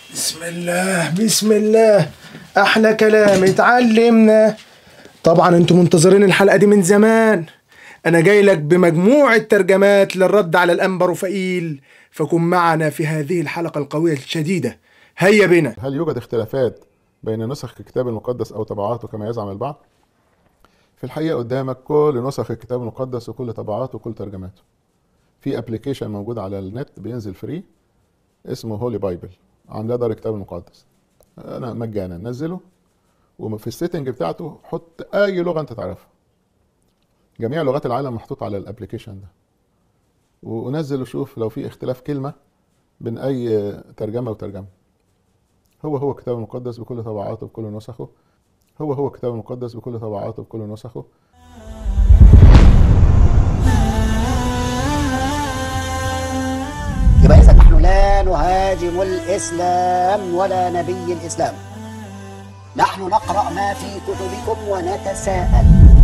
بسم الله بسم الله احلى كلام اتعلمنا طبعا انتم منتظرين الحلقه دي من زمان انا جاي لك بمجموعه ترجمات للرد على الانبر وفقيل فكن معنا في هذه الحلقه القويه الشديده هيا بنا هل يوجد اختلافات بين نسخ الكتاب المقدس او طبعاته كما يزعم البعض؟ في الحقيقه قدامك كل نسخ الكتاب المقدس وكل طبعاته وكل ترجماته. في ابلكيشن موجود على النت بينزل فري اسمه هولي بايبل عاملاه دار الكتاب المقدس. انا مجانا نزله وفي السيتنج بتاعته حط اي لغه انت تعرفها. جميع لغات العالم محطوط على الابلكيشن ده. ونزل وشوف لو في اختلاف كلمه بين اي ترجمه وترجمه. هو هو الكتاب المقدس بكل طبعاته بكل نسخه هو هو الكتاب المقدس بكل طبعاته بكل نسخه يبقى إذا نحن لا نهاجم الإسلام ولا نبي الإسلام نحن نقرأ ما في كتبكم ونتساءل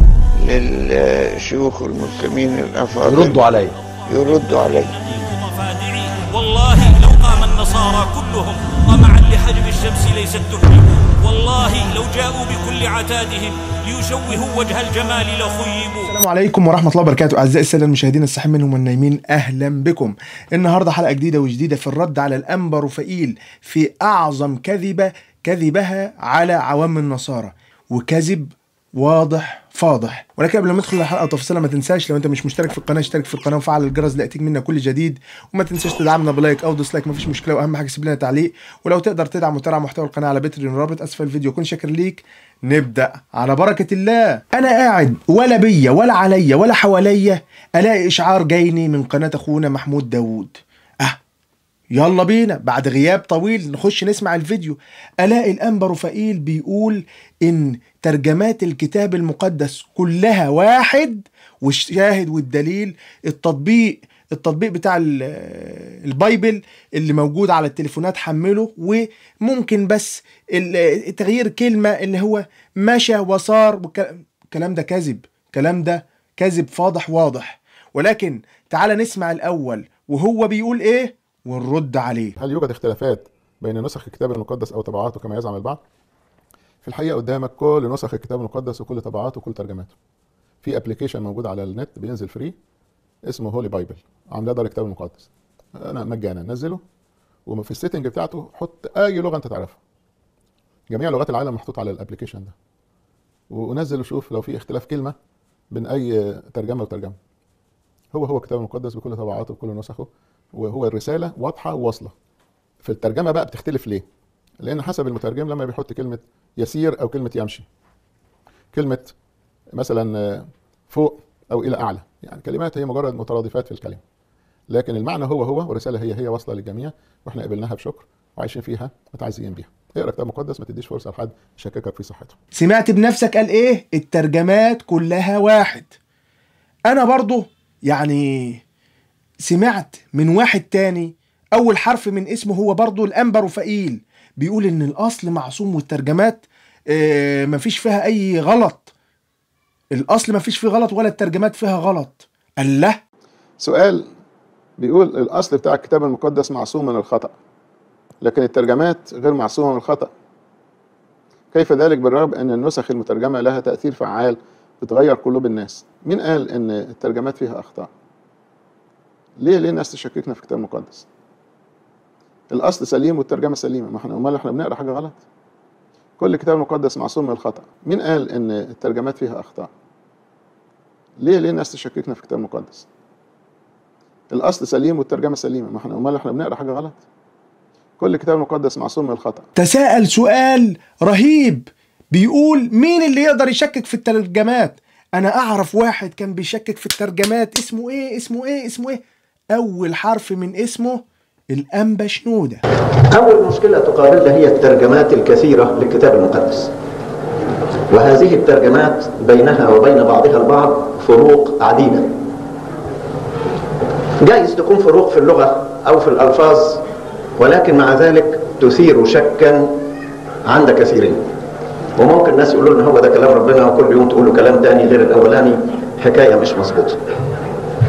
للشيوخ المسلمين الافاضل يردوا علي يردوا علي مفادعي والله لو قام النصارى كلهم طمعا لحجب الشمس ليست تهمل والله لو جاءوا بكل عتادهم ليشوهوا وجه الجمال لخيبوا السلام عليكم ورحمة الله وبركاته أعزائي السادة المشاهدين الصحيين منهم والنايمين أهلا بكم النهاردة حلقة جديدة وجديدة في الرد على الأنبر وفقيل في أعظم كذبة كذبها على عوام النصارى وكذب واضح فاضح ولكن قبل ما ندخل الحلقه وتفاصيلها ما تنساش لو انت مش مشترك في القناه اشترك في القناه وفعل الجرس لياتيك منا كل جديد وما تنساش تدعمنا بلايك او ديسلايك مفيش مشكله واهم حاجه سيب لنا تعليق ولو تقدر تدعم وترعى محتوى القناه على بتريون رابط اسفل الفيديو كن شاكر ليك نبدا على بركه الله انا قاعد ولا بيا ولا عليا ولا حواليا الاقي اشعار جايني من قناه اخونا محمود داوود اه يلا بينا بعد غياب طويل نخش نسمع الفيديو الاقي الانبر وفقيل بيقول ان ترجمات الكتاب المقدس كلها واحد والشاهد والدليل التطبيق التطبيق بتاع ال- البايبل اللي موجود على التليفونات حمله وممكن بس ال- تغيير كلمة اللي هو مشى وصار والك- الكلام ده كذب الكلام ده كذب فاضح واضح ولكن تعال نسمع الأول وهو بيقول إيه ونرد عليه هل يوجد اختلافات بين نسخ الكتاب المقدس او طبعاته كما يزعم البعض؟ في الحقيقه قدامك كل نسخ الكتاب المقدس وكل طبعاته وكل ترجماته. في ابلكيشن موجود على النت بينزل فري اسمه هولي بايبل عاملاه دار الكتاب المقدس. انا مجانا نزله وفي السيتنج بتاعته حط اي لغه انت تعرفها. جميع لغات العالم محطوط على الابلكيشن ده. ونزل وشوف لو في اختلاف كلمه بين اي ترجمه وترجمه. هو هو الكتاب المقدس بكل طبعاته بكل نسخه وهو الرساله واضحه وواصله. في الترجمه بقى بتختلف ليه؟ لان حسب المترجم لما بيحط كلمه يسير او كلمه يمشي. كلمه مثلا آه، فوق او الى اعلى، يعني كلمات هي مجرد مترادفات في الكلمه. لكن المعنى هو هو والرساله هي هي واصله للجميع واحنا قبلناها بشكر وعايشين فيها متعزيين بيها. اقرا كتاب مقدس ما تديش فرصه لحد يشككك في صحته. سمعت بنفسك قال ايه الترجمات كلها واحد انا برضو يعني سمعت من واحد تاني اول حرف من اسمه هو برضو الانبر وفقيل بيقول ان الاصل معصوم والترجمات آه مفيش فيها اي غلط الاصل مفيش فيه غلط ولا الترجمات فيها غلط الله سؤال بيقول الاصل بتاع الكتاب المقدس معصوم من الخطا لكن الترجمات غير معصومه من الخطا كيف ذلك بالرغم ان النسخ المترجمه لها تاثير فعال بتغير قلوب الناس مين قال ان الترجمات فيها اخطاء ليه ليه الناس تشككنا في الكتاب المقدس الاصل سليم والترجمه سليمه ما احنا امال احنا بنقرا حاجه غلط كل كتاب مقدس معصوم من الخطا مين قال ان الترجمات فيها اخطاء ليه ليه الناس تشككنا في الكتاب المقدس الاصل سليم والترجمه سليمه ما احنا امال احنا بنقرا حاجه غلط كل كتاب مقدس معصوم من الخطا تساءل سؤال رهيب بيقول مين اللي يقدر يشكك في الترجمات انا اعرف واحد كان بيشكك في الترجمات اسمه ايه اسمه ايه اسمه ايه اول حرف من اسمه الانبا شنوده أول مشكلة تقابلنا هي الترجمات الكثيرة للكتاب المقدس وهذه الترجمات بينها وبين بعضها البعض فروق عديدة جائز تكون فروق في اللغة أو في الألفاظ ولكن مع ذلك تثير شكا عند كثيرين وممكن الناس يقولوا لنا هو ده كلام ربنا وكل يوم تقولوا كلام تاني غير الأولاني حكاية مش مظبوطة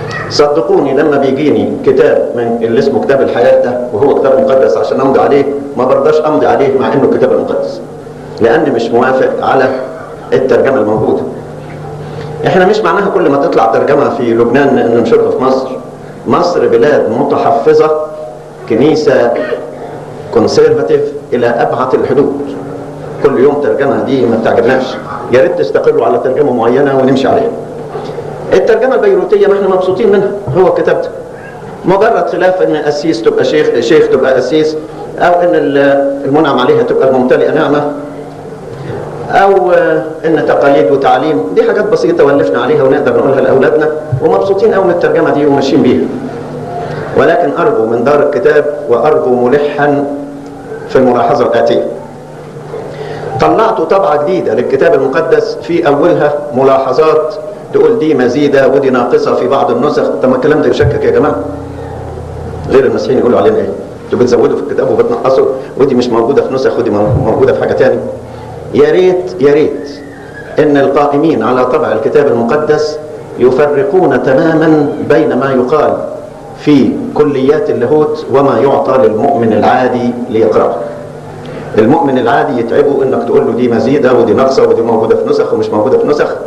صدقوني لما بيجيني كتاب من اللي اسمه كتاب الحياة ده وهو كتاب مقدس عشان امضي عليه ما برضاش امضي عليه مع انه الكتاب المقدس لاني مش موافق على الترجمه الموجوده احنا مش معناها كل ما تطلع ترجمه في لبنان ننشرها في مصر مصر بلاد متحفظه كنيسه كونسيرفاتيف الى ابعد الحدود كل يوم ترجمه دي ما بتعجبناش يا ريت تستقروا على ترجمه معينه ونمشي عليها الترجمه البيروتيه ما احنا مبسوطين منها هو الكتاب ده مجرد خلاف ان قسيس تبقى شيخ شيخ تبقى قسيس او ان المنعم عليها تبقى الممتلئه نعمه او ان تقاليد وتعليم دي حاجات بسيطه ولفنا عليها ونقدر نقولها لاولادنا ومبسوطين قوي من الترجمه دي وماشيين بيها ولكن ارجو من دار الكتاب وارجو ملحا في الملاحظه الاتيه طلعت طبعه جديده للكتاب المقدس في اولها ملاحظات تقول دي مزيده ودي ناقصه في بعض النسخ طب ما الكلام ده يشكك يا جماعه غير المسيحيين يقولوا علينا ايه انتوا بتزودوا في الكتاب وبتنقصوا ودي مش موجوده في نسخ ودي موجوده في حاجه تاني يا ريت يا ريت ان القائمين على طبع الكتاب المقدس يفرقون تماما بين ما يقال في كليات اللاهوت وما يعطى للمؤمن العادي ليقرأه المؤمن العادي يتعبه انك تقول له دي مزيده ودي ناقصه ودي موجوده في نسخ ومش موجوده في نسخ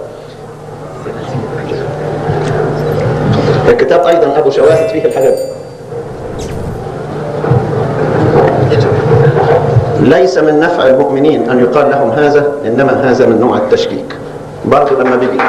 الكتاب ايضا ابو شواهد فيه الحاجات دي ليس من نفع المؤمنين ان يقال لهم هذا انما هذا من نوع التشكيك برضه لما بيجي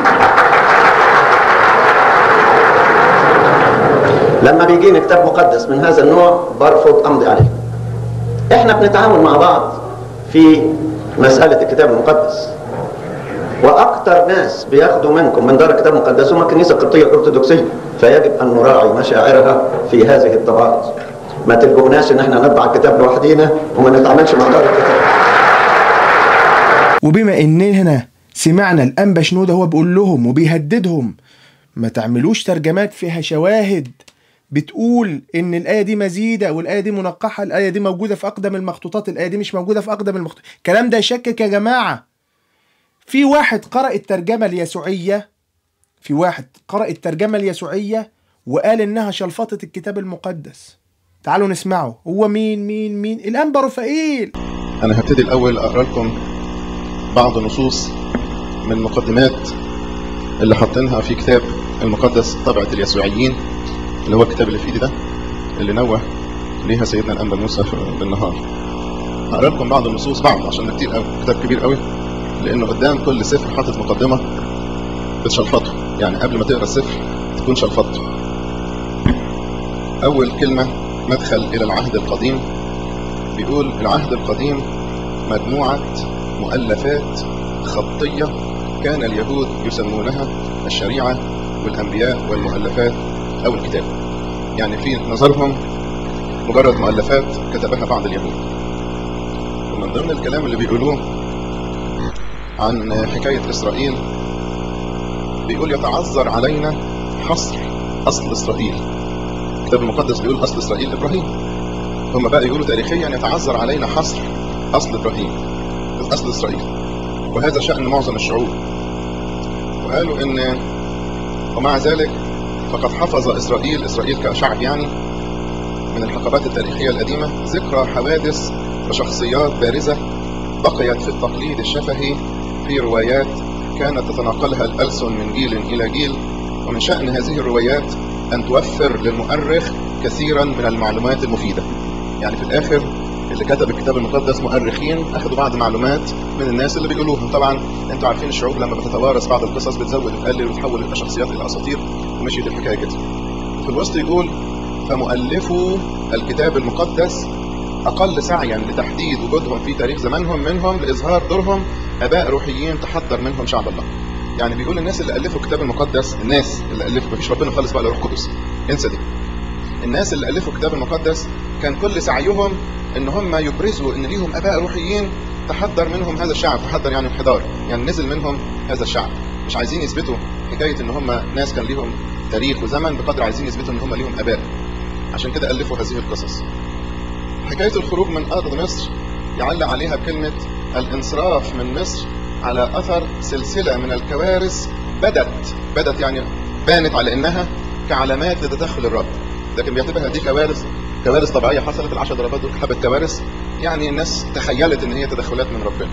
لما بيجيني كتاب مقدس من هذا النوع برفض امضي عليه احنا بنتعامل مع بعض في مسألة الكتاب المقدس واكثر ناس بياخدوا منكم من دار الكتاب المقدس هم الكنيسة القبطية الارثوذكسية فيجب ان نراعي مشاعرها في هذه الطبعات ما تلجؤناش ان احنا نطبع الكتاب لوحدينا وما نتعاملش مع دار الكتاب وبما اننا سمعنا الانبا شنودة هو بيقول لهم وبيهددهم ما تعملوش ترجمات فيها شواهد بتقول ان الايه دي مزيده والايه دي منقحه الايه دي موجوده في اقدم المخطوطات الايه دي مش موجوده في اقدم المخطوطات الكلام ده يشكك يا جماعه في واحد قرأ الترجمه اليسوعيه في واحد قرأ الترجمه اليسوعيه وقال انها شلفطه الكتاب المقدس تعالوا نسمعه هو مين مين مين الانبا رفائيل انا هبتدي الاول اقرا لكم بعض نصوص من مقدمات اللي حاطينها في كتاب المقدس طبعة اليسوعيين اللي هو الكتاب اللي في ايدي ده اللي نوه ليها سيدنا الانبا موسى بالنهار هقرا لكم بعض النصوص بعض عشان كتير قوي كتاب كبير قوي لانه قدام كل سفر حاطط مقدمه بتشلفطه يعني قبل ما تقرا السفر تكون شلفطته اول كلمه مدخل الى العهد القديم بيقول العهد القديم مجموعه مؤلفات خطيه كان اليهود يسمونها الشريعه والانبياء والمؤلفات او الكتاب يعني في نظرهم مجرد مؤلفات كتبها بعض اليهود ومن ضمن الكلام اللي بيقولوه عن حكاية إسرائيل بيقول يتعذر علينا حصر أصل إسرائيل الكتاب المقدس بيقول أصل إسرائيل إبراهيم هم بقى يقولوا تاريخيا يتعذر علينا حصر أصل إبراهيم أصل إسرائيل وهذا شأن معظم الشعوب وقالوا إن ومع ذلك فقد حفظ إسرائيل إسرائيل كشعب يعني من الحقبات التاريخية القديمة ذكرى حوادث وشخصيات بارزة بقيت في التقليد الشفهي في روايات كانت تتناقلها الألسن من جيل إلى جيل ومن شأن هذه الروايات أن توفر للمؤرخ كثيرا من المعلومات المفيدة يعني في الآخر اللي كتب الكتاب المقدس مؤرخين أخذوا بعض معلومات من الناس اللي بيقولوها طبعا انتوا عارفين الشعوب لما بتتوارث بعض القصص بتزود وتقلل وتحول الشخصيات إلى أساطير ومشيت الحكاية كده في الوسط يقول فمؤلفو الكتاب المقدس أقل سعيا لتحديد وجودهم في تاريخ زمانهم منهم لإظهار دورهم آباء روحيين تحضر منهم شعب الله يعني بيقول الناس اللي ألفوا الكتاب المقدس الناس اللي ألفوا مفيش ربنا خالص بقى روح قدس انسى دي الناس اللي ألفوا الكتاب المقدس كان كل سعيهم ان هم يبرزوا ان ليهم اباء روحيين تحضر منهم هذا الشعب تحضر يعني انحدار يعني نزل منهم هذا الشعب مش عايزين يثبتوا حكايه ان هم ناس كان ليهم تاريخ وزمن بقدر عايزين يثبتوا ان هم ليهم اباء عشان كده الفوا هذه القصص حكايه الخروج من ارض مصر يعلق عليها بكلمه الانصراف من مصر على اثر سلسله من الكوارث بدت بدت يعني بانت على انها كعلامات لتدخل الرب لكن بيعتبرها دي كوارث كوارث طبيعيه حصلت العشر ضربات دول حبه كوارث يعني الناس تخيلت ان هي تدخلات من ربنا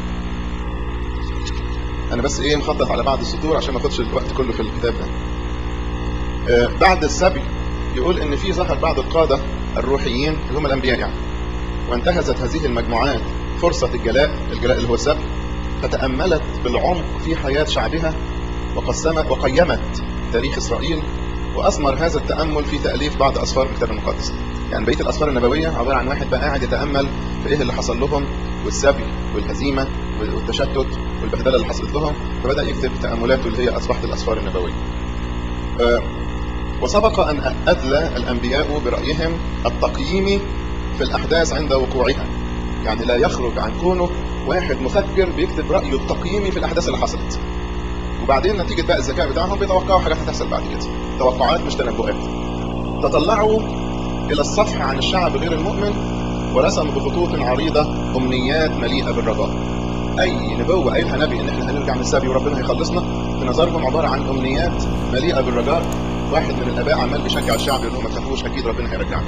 انا بس ايه مخطط على بعض السطور عشان ما اخدش الوقت كله في الكتاب ده آه، بعد السبي يقول ان في ظهر بعض القاده الروحيين اللي هم الانبياء يعني وانتهزت هذه المجموعات فرصه الجلاء الجلاء اللي هو السبي فتاملت بالعمق في حياه شعبها وقسمت وقيمت تاريخ اسرائيل واثمر هذا التامل في تاليف بعض اسفار الكتاب المقدس يعني بقيه الاسفار النبويه عباره عن واحد بقى قاعد يتامل في ايه اللي حصل لهم والسبي والهزيمه والتشتت والبهدله اللي حصلت لهم فبدا يكتب تاملاته اللي هي اصبحت الاسفار النبويه آه، وسبق ان ادلى الانبياء برايهم التقييمي في الاحداث عند وقوعها يعني لا يخرج عن كونه واحد مفكر بيكتب رايه التقييمي في الاحداث اللي حصلت وبعدين نتيجه بقى الذكاء بتاعهم بيتوقعوا حاجات هتحصل بعد كده توقعات مش تنبؤات تطلعوا الى الصفح عن الشعب غير المؤمن ورسموا بخطوط عريضه امنيات مليئه بالرجاء اي نبوه قايلها نبي ان احنا هنرجع من السبي وربنا هيخلصنا في نظرهم عباره عن امنيات مليئه بالرجاء واحد من الاباء عمال بيشجع الشعب يقول لهم ما تخافوش اكيد ربنا هيرجعنا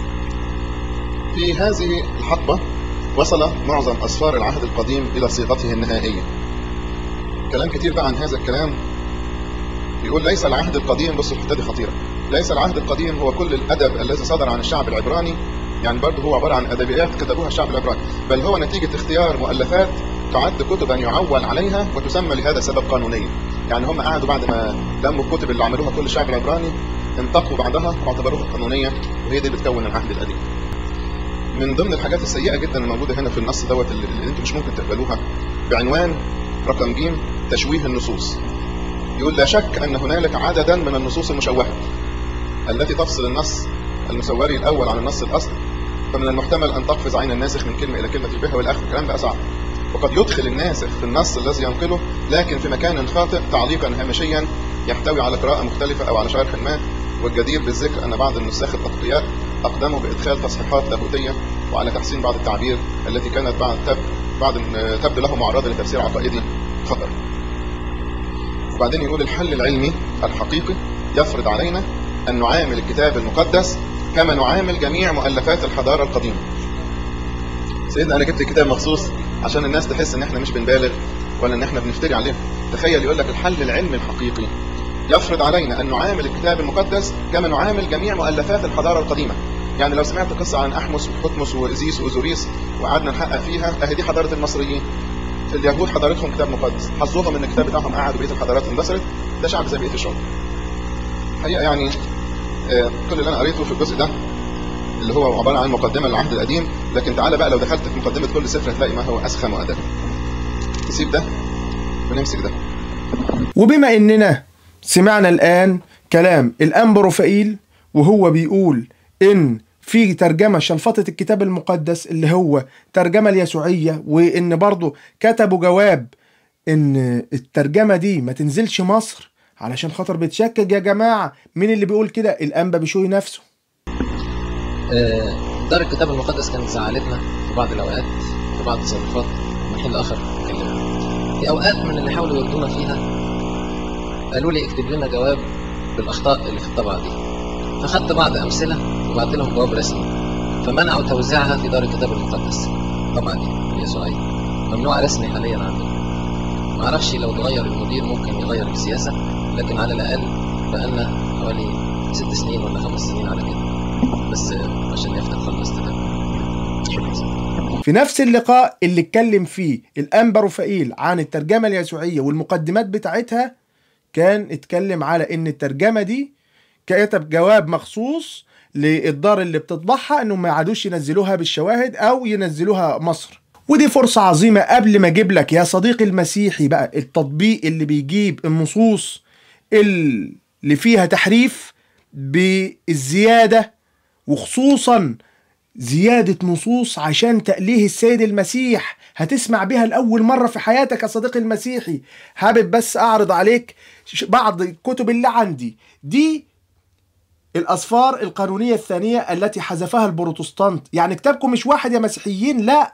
في هذه الحقبه وصل معظم اسفار العهد القديم الى صيغته النهائيه كلام كتير بقى عن هذا الكلام يقول ليس العهد القديم بص الحته دي خطيره ليس العهد القديم هو كل الادب الذي صدر عن الشعب العبراني يعني برضه هو عباره عن ادبيات كتبوها الشعب العبراني بل هو نتيجه اختيار مؤلفات تعد كتبا يعول عليها وتسمى لهذا السبب قانونيا يعني هم قعدوا بعد ما لموا الكتب اللي عملوها كل الشعب العبراني انتقوا بعضها واعتبروها قانونيه وهي دي بتكون العهد القديم من ضمن الحاجات السيئه جدا الموجوده هنا في النص دوت اللي, اللي انتم مش ممكن تقبلوها بعنوان رقم ج تشويه النصوص يقول لا شك ان هنالك عددا من النصوص المشوهه التي تفصل النص المسوري الاول عن النص الاصلي فمن المحتمل ان تقفز عين الناسخ من كلمه الى كلمه البه والاخر الكلام بقى صعب وقد يدخل الناسخ في النص الذي ينقله لكن في مكان خاطئ تعليقا هامشيا يحتوي على قراءه مختلفه او على شرح ما والجدير بالذكر ان بعض النساخ الاتقياء اقدموا بادخال تصحيحات لاهوتيه وعلى تحسين بعض التعبير التي كانت بعد تب بعد تبدو له معرضه لتفسير عقائدي خطر. وبعدين يقول الحل العلمي الحقيقي يفرض علينا ان نعامل الكتاب المقدس كما نعامل جميع مؤلفات الحضاره القديمه. سيدنا انا جبت الكتاب مخصوص عشان الناس تحس ان احنا مش بنبالغ ولا ان احنا بنفتري عليهم. تخيل يقول لك الحل العلمي الحقيقي يفرض علينا ان نعامل الكتاب المقدس كما نعامل جميع مؤلفات الحضاره القديمه. يعني لو سمعت قصه عن احمس وحتمس وازيس واوزوريس وقعدنا نحقق فيها اهي دي حضاره المصريين. اليهود حضارتهم كتاب مقدس حظوهم ان الكتاب بتاعهم قعد وبقيه الحضارات اندثرت ده شعب زي بقيه الشعوب الحقيقه يعني آه، كل اللي انا قريته في الجزء ده اللي هو عباره عن مقدمه للعهد القديم لكن تعالى بقى لو دخلت في مقدمه كل سفر هتلاقي ما هو اسخم وادب نسيب ده ونمسك ده وبما اننا سمعنا الان كلام الانبروفائيل وهو بيقول ان في ترجمة شلفطة الكتاب المقدس اللي هو ترجمة اليسوعية وإن برضه كتبوا جواب إن الترجمة دي ما تنزلش مصر علشان خاطر بتشكك يا جماعة مين اللي بيقول كده الأنبا بشوي نفسه آه، دار الكتاب المقدس كانت زعلتنا في بعض الأوقات في بعض التصرفات من حين لآخر كلمة في أوقات من اللي حاولوا يردونا فيها قالوا لي اكتب لنا جواب بالأخطاء اللي في الطبعة دي فخدت بعض أمثلة وبعت لهم جواب رسمي فمنعوا توزيعها في دار الكتاب المقدس طبعا دي اليسوعية ممنوع رسمي حاليا عندنا معرفش لو اتغير المدير ممكن يغير السياسة لكن على الأقل بقالنا حوالي ست سنين ولا خمس سنين على كده بس عشان يفتح خلصت ده شكرا في نفس اللقاء اللي اتكلم فيه الأنبا رفائيل عن الترجمة اليسوعية والمقدمات بتاعتها كان اتكلم على ان الترجمة دي كتب جواب مخصوص للدار اللي بتطبعها انهم ما يعادوش ينزلوها بالشواهد او ينزلوها مصر ودي فرصة عظيمة قبل ما اجيب لك يا صديقي المسيحي بقى التطبيق اللي بيجيب النصوص اللي فيها تحريف بالزيادة وخصوصا زيادة نصوص عشان تأليه السيد المسيح هتسمع بيها لأول مرة في حياتك يا صديقي المسيحي حابب بس أعرض عليك ش- بعض الكتب اللي عندي دي الأسفار القانونية الثانية التي حذفها البروتستانت يعني كتابكم مش واحد يا مسيحيين لا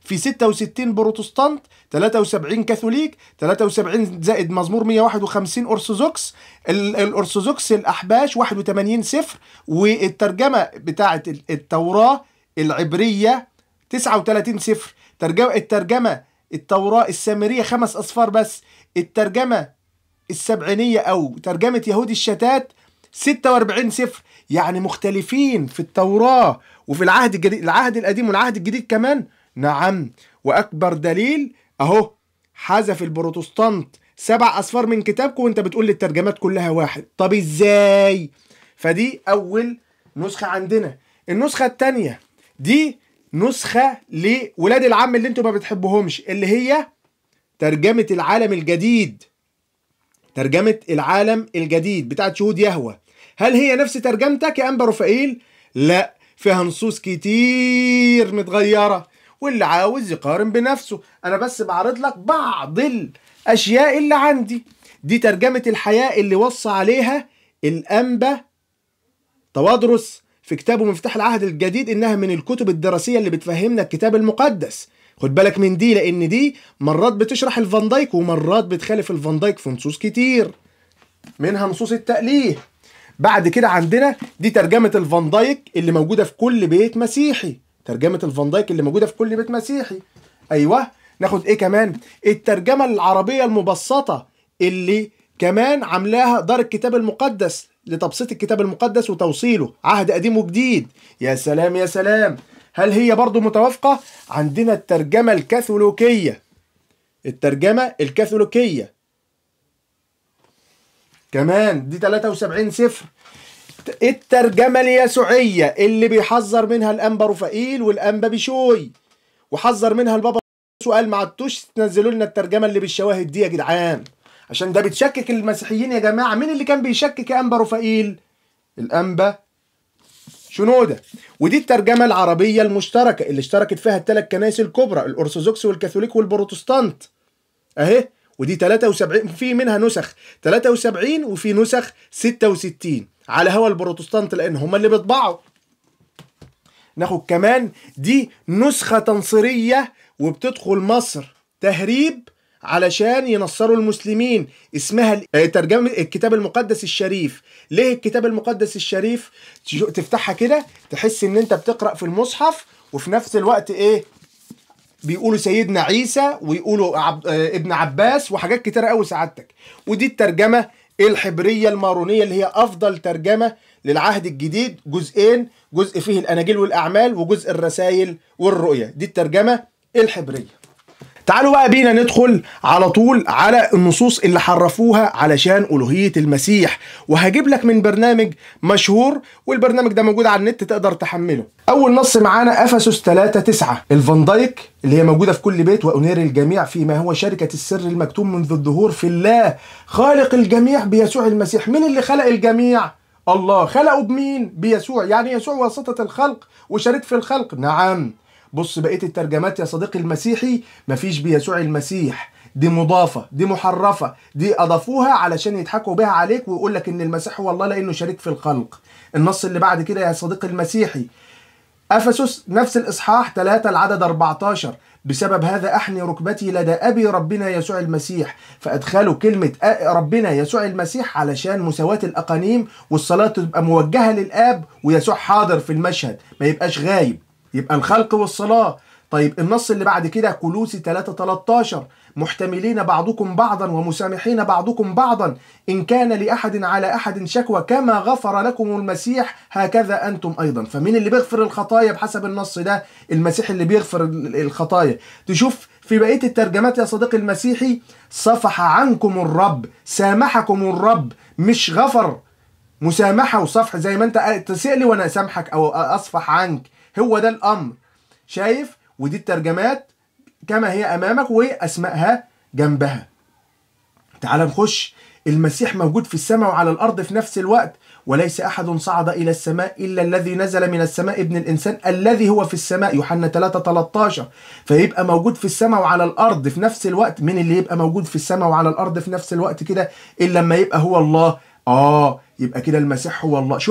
في 66 بروتستانت 73 كاثوليك 73 زائد مزمور 151 ارثوذكس ال- الارثوذكس الاحباش 81 سفر والترجمه بتاعه ال- التوراه العبريه 39 سفر ترجمه الترجمه التوراه السامريه خمس اصفار بس الترجمه السبعينيه او ترجمه يهودي الشتات 46 سفر يعني مختلفين في التوراه وفي العهد الجديد العهد القديم والعهد الجديد كمان نعم واكبر دليل اهو حذف البروتستانت سبع اصفار من كتابكم وانت بتقول لي الترجمات كلها واحد طب ازاي فدي اول نسخه عندنا النسخه الثانيه دي نسخه لولاد العم اللي انتوا ما بتحبوهمش اللي هي ترجمه العالم الجديد ترجمه العالم الجديد بتاعت شهود يهوه هل هي نفس ترجمتك يا انبا رفائيل لا فيها نصوص كتير متغيره واللي عاوز يقارن بنفسه انا بس بعرض لك بعض الاشياء اللي عندي دي ترجمه الحياه اللي وصى عليها الانبا توادرس في كتابه مفتاح العهد الجديد انها من الكتب الدراسيه اللي بتفهمنا الكتاب المقدس خد بالك من دي لان دي مرات بتشرح الفان دايك ومرات بتخالف الفان دايك في نصوص كتير منها نصوص التأليه بعد كده عندنا دي ترجمة الفان دايك اللي موجودة في كل بيت مسيحي ترجمة الفان دايك اللي موجودة في كل بيت مسيحي أيوه ناخد إيه كمان الترجمة العربية المبسطة اللي كمان عاملاها دار الكتاب المقدس لتبسيط الكتاب المقدس وتوصيله عهد قديم وجديد يا سلام يا سلام هل هي برضو متوافقة عندنا الترجمة الكاثوليكية الترجمة الكاثوليكية كمان دي 73 صفر الترجمة اليسوعية اللي بيحذر منها الأنبا رفائيل والأنبا بشوي وحذر منها البابا وقال ما عدتوش تنزلوا لنا الترجمة اللي بالشواهد دي يا جدعان عشان ده بتشكك المسيحيين يا جماعة مين اللي كان بيشكك يا أنبا رفائيل الأنبا شنودة ودي الترجمة العربية المشتركة اللي اشتركت فيها الثلاث كنائس الكبرى الأرثوذكس والكاثوليك والبروتستانت أهي ودي 73 في منها نسخ 73 وفي نسخ 66 على هوا البروتستانت لان هم اللي بيطبعوا ناخد كمان دي نسخة تنصيرية وبتدخل مصر تهريب علشان ينصروا المسلمين اسمها ال- آه، ترجمة الكتاب المقدس الشريف ليه الكتاب المقدس الشريف تشو- تفتحها كده تحس ان انت بتقرأ في المصحف وفي نفس الوقت ايه بيقولوا سيدنا عيسى ويقولوا عب... آه، ابن عباس وحاجات كتيرة قوي سعادتك ودي الترجمة الحبرية المارونية اللي هي أفضل ترجمة للعهد الجديد جزئين جزء فيه الأناجيل والأعمال وجزء الرسائل والرؤية دي الترجمة الحبرية تعالوا بقى بينا ندخل على طول على النصوص اللي حرفوها علشان ألوهية المسيح وهجيب لك من برنامج مشهور والبرنامج ده موجود على النت تقدر تحمله أول نص معانا أفسس 3 9 الفان دايك اللي هي موجودة في كل بيت وأنير الجميع فيما هو شركة السر المكتوم منذ الظهور في الله خالق الجميع بيسوع المسيح مين اللي خلق الجميع الله خلقه بمين بيسوع يعني يسوع واسطة الخلق وشريك في الخلق نعم بص بقيه الترجمات يا صديقي المسيحي مفيش بيسوع المسيح دي مضافه دي محرفه دي اضافوها علشان يضحكوا بيها عليك ويقول لك ان المسيح هو الله لانه شريك في الخلق النص اللي بعد كده يا صديقي المسيحي افسس نفس الاصحاح 3 العدد 14 بسبب هذا احني ركبتي لدى ابي ربنا يسوع المسيح فادخلوا كلمه أ- ربنا يسوع المسيح علشان مساواه الاقانيم والصلاه تبقى موجهه للاب ويسوع حاضر في المشهد ما يبقاش غايب يبقى الخلق والصلاه طيب النص اللي بعد كده كلوسي 3 13 محتملين بعضكم بعضا ومسامحين بعضكم بعضا إن كان لأحد على أحد شكوى كما غفر لكم المسيح هكذا أنتم أيضا فمين اللي بيغفر الخطايا بحسب النص ده المسيح اللي بيغفر ال- الخطايا تشوف في بقية الترجمات يا صديقي المسيحي صفح عنكم الرب سامحكم الرب مش غفر مسامحة وصفح زي ما انت تسأل لي وانا اسامحك او اصفح عنك هو ده الامر شايف ودي الترجمات كما هي امامك واسمائها جنبها تعال نخش المسيح موجود في السماء وعلى الارض في نفس الوقت وليس احد صعد الى السماء الا الذي نزل من السماء ابن الانسان الذي هو في السماء يوحنا 3 13 فيبقى موجود في السماء وعلى الارض في نفس الوقت مين اللي يبقى موجود في السماء وعلى الارض في نفس الوقت كده الا لما يبقى هو الله اه يبقى كده المسيح هو الله شفت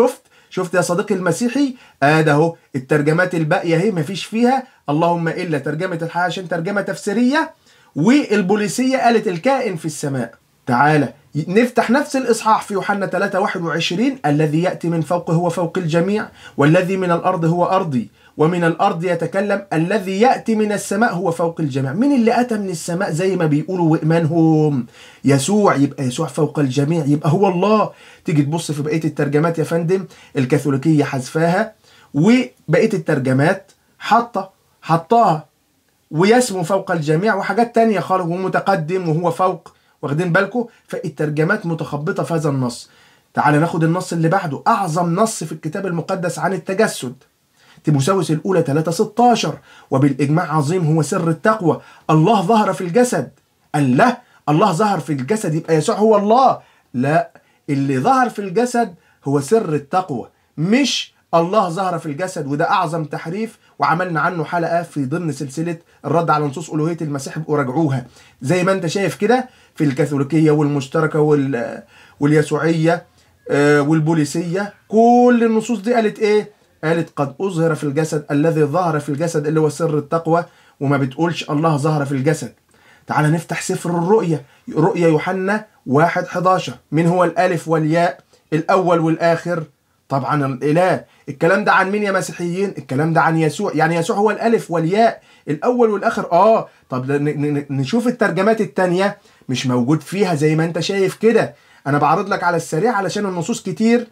شفت يا صديقي المسيحي ادي اهو الترجمات الباقيه اهي مفيش فيها اللهم الا ترجمه الحياه عشان ترجمه تفسيريه والبوليسيه قالت الكائن في السماء تعالى نفتح نفس الإصحاح في يوحنا 3 21 الذي يأتي من فوق هو فوق الجميع والذي من الأرض هو أرضي ومن الأرض يتكلم الذي يأتي من السماء هو فوق الجميع مين اللي أتى من السماء زي ما بيقولوا وإيمانهم يسوع يبقى يسوع فوق الجميع يبقى هو الله تيجي تبص في بقية الترجمات يا فندم الكاثوليكية حذفاها وبقية الترجمات حاطة حطاها ويسمو فوق الجميع وحاجات تانية خالص ومتقدم وهو فوق واخدين بالكم فالترجمات متخبطة في هذا النص تعال ناخد النص اللي بعده أعظم نص في الكتاب المقدس عن التجسد تيموساوس الأولى 3 16 وبالإجماع عظيم هو سر التقوى الله ظهر في الجسد الله الله ظهر في الجسد يبقى يسوع هو الله لا اللي ظهر في الجسد هو سر التقوى مش الله ظهر في الجسد وده أعظم تحريف وعملنا عنه حلقة في ضمن سلسلة الرد على نصوص ألوهية المسيح ابقوا راجعوها زي ما أنت شايف كده في الكاثوليكية والمشتركة وال... واليسوعية آه، والبوليسية كل النصوص دي قالت إيه؟ قالت قد أظهر في الجسد الذي ظهر في الجسد اللي هو سر التقوى وما بتقولش الله ظهر في الجسد تعال نفتح سفر الرؤيا رؤيا يوحنا واحد 11 من هو الألف والياء الأول والآخر طبعا الإله الكلام ده عن مين يا مسيحيين الكلام ده عن يسوع يعني يسوع هو الألف والياء الأول والآخر آه طب ن- ن- نشوف الترجمات التانية مش موجود فيها زي ما انت شايف كده انا بعرض لك على السريع علشان النصوص كتير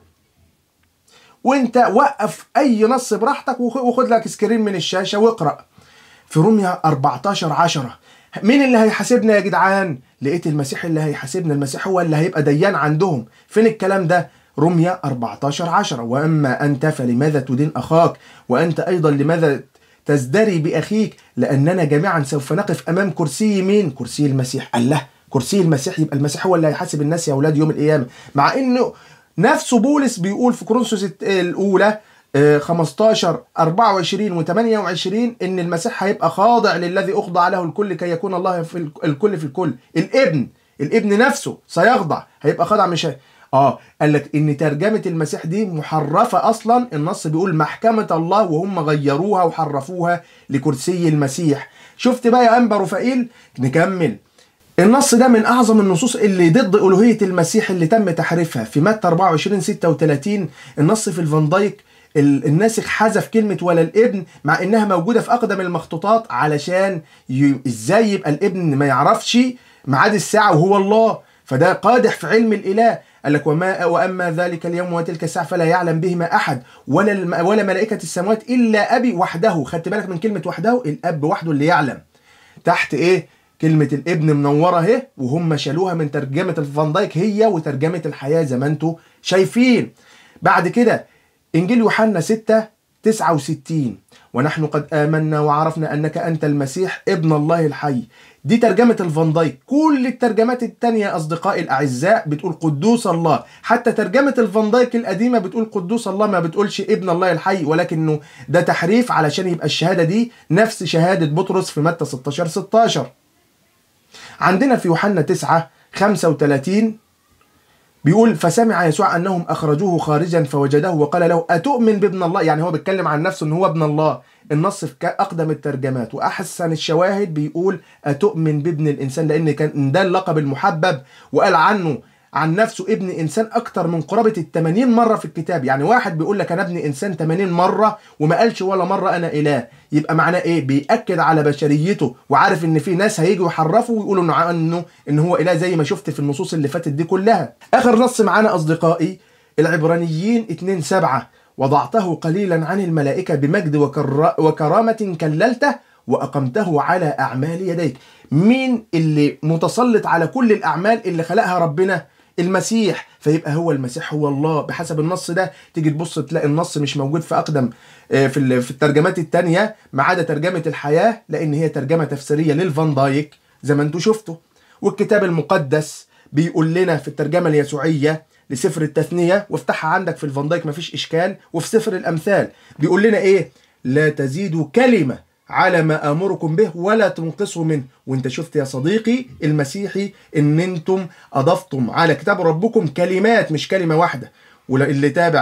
وانت وقف اي نص براحتك وخ- وخد لك سكرين من الشاشة واقرأ في روميا 14 10 مين اللي هيحاسبنا يا جدعان لقيت المسيح اللي هيحاسبنا المسيح هو اللي هيبقى ديان عندهم فين الكلام ده روميا 14 10 واما انت فلماذا تدين اخاك وانت ايضا لماذا تزدري باخيك لاننا جميعا سوف نقف امام كرسي مين كرسي المسيح الله كرسي المسيح يبقى المسيح هو اللي هيحاسب الناس يا اولاد يوم القيامه مع انه نفسه بولس بيقول في كورنثوس الت- الاولى آه، 15 24 و 28 ان المسيح هيبقى خاضع للذي اخضع له الكل كي يكون الله في ال- الكل في الكل الابن الابن نفسه سيخضع هيبقى خاضع مش هي- اه قال لك ان ترجمه المسيح دي محرفه اصلا النص بيقول محكمه الله وهم غيروها وحرفوها لكرسي المسيح شفت بقى يا انبا رفائيل نكمل النص ده من اعظم النصوص اللي ضد الوهيه المسيح اللي تم تحريفها في متى 24 36 النص في الفان دايك ال- الناسخ حذف كلمة ولا الابن مع انها موجودة في اقدم المخطوطات علشان ي... ازاي يبقى الابن ما يعرفش ميعاد الساعة وهو الله فده قادح في علم الاله قال لك وما واما ذلك اليوم وتلك الساعه فلا يعلم بهما احد ولا الم... ولا ملائكه السماوات الا ابي وحده خدت بالك من كلمه وحده الاب وحده اللي يعلم تحت ايه كلمة الابن منورة اهي وهم شالوها من ترجمة الفان دايك هي وترجمة الحياة زي ما انتوا شايفين بعد كده انجيل يوحنا 6 69 ونحن قد آمنا وعرفنا أنك أنت المسيح ابن الله الحي دي ترجمة الفان دايك كل الترجمات التانية أصدقائي الأعزاء بتقول قدوس الله حتى ترجمة الفان دايك القديمة بتقول قدوس الله ما بتقولش ابن الله الحي ولكنه ده تحريف علشان يبقى الشهادة دي نفس شهادة بطرس في متى 16 16 عندنا في يوحنا 9 35 بيقول فسمع يسوع انهم اخرجوه خارجا فوجده وقال له اتؤمن بابن الله يعني هو بيتكلم عن نفسه ان هو ابن الله النص في ك- اقدم الترجمات واحسن الشواهد بيقول اتؤمن بابن الانسان لان كان ده اللقب المحبب وقال عنه عن نفسه ابن انسان اكتر من قرابه ال 80 مره في الكتاب يعني واحد بيقول لك انا ابن انسان 80 مره وما قالش ولا مره انا اله يبقى معناه ايه بياكد على بشريته وعارف ان في ناس هيجوا يحرفوا ويقولوا إنه عنه ان هو اله زي ما شفت في النصوص اللي فاتت دي كلها اخر نص معانا اصدقائي العبرانيين 2 7 وضعته قليلا عن الملائكه بمجد وكر... وكرامه كللته واقمته على اعمال يديك مين اللي متسلط على كل الاعمال اللي خلقها ربنا المسيح فيبقى هو المسيح هو الله بحسب النص ده تيجي تبص تلاقي النص مش موجود في اقدم آه، في ال- في الترجمات التانية ما عدا ترجمه الحياه لان هي ترجمه تفسيريه للفان دايك زي ما انتوا شفتوا والكتاب المقدس بيقول لنا في الترجمه اليسوعيه لسفر التثنيه وافتحها عندك في الفان دايك مفيش اشكال وفي سفر الامثال بيقول لنا ايه لا تزيدوا كلمه على ما امركم به ولا تنقصوا منه وانت شفت يا صديقي المسيحي ان انتم اضفتم على كتاب ربكم كلمات مش كلمه واحده واللي تابع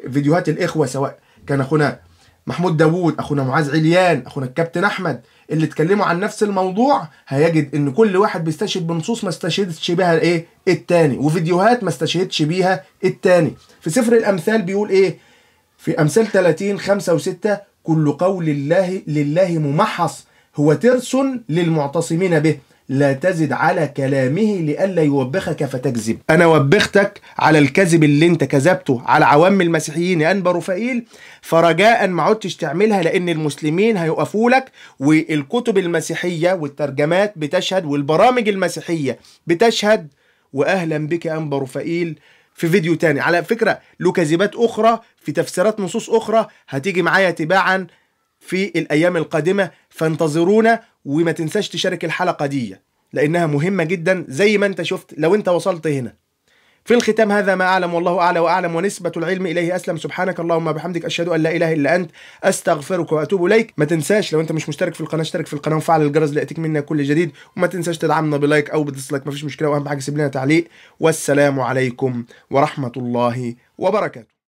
فيديوهات الاخوه سواء كان اخونا محمود داوود اخونا معاذ عليان اخونا الكابتن احمد اللي اتكلموا عن نفس الموضوع هيجد ان كل واحد بيستشهد بنصوص ما استشهدش بيها ايه التاني وفيديوهات ما استشهدش بيها التاني في سفر الامثال بيقول ايه في امثال 30 5 و6 كل قول الله لله ممحص هو ترس للمعتصمين به لا تزد على كلامه لئلا يوبخك فتكذب انا وبختك على الكذب اللي انت كذبته على عوام المسيحيين يا انبا رفائيل فرجاء ما عدتش تعملها لان المسلمين هيقفوا لك والكتب المسيحيه والترجمات بتشهد والبرامج المسيحيه بتشهد واهلا بك يا انبا رفائيل في فيديو تاني على فكره له كذبات اخرى في تفسيرات نصوص اخرى هتيجي معايا تباعا في الايام القادمه فانتظرونا وما تنساش تشارك الحلقه دي لانها مهمه جدا زي ما انت شفت لو انت وصلت هنا في الختام هذا ما اعلم والله اعلى واعلم ونسبه العلم اليه اسلم سبحانك اللهم وبحمدك اشهد ان لا اله الا انت استغفرك واتوب اليك ما تنساش لو انت مش مشترك في القناه اشترك في القناه وفعل الجرس لياتيك منا كل جديد وما تنساش تدعمنا بلايك او بديسلايك مفيش مشكله واهم حاجه سيب لنا تعليق والسلام عليكم ورحمه الله وبركاته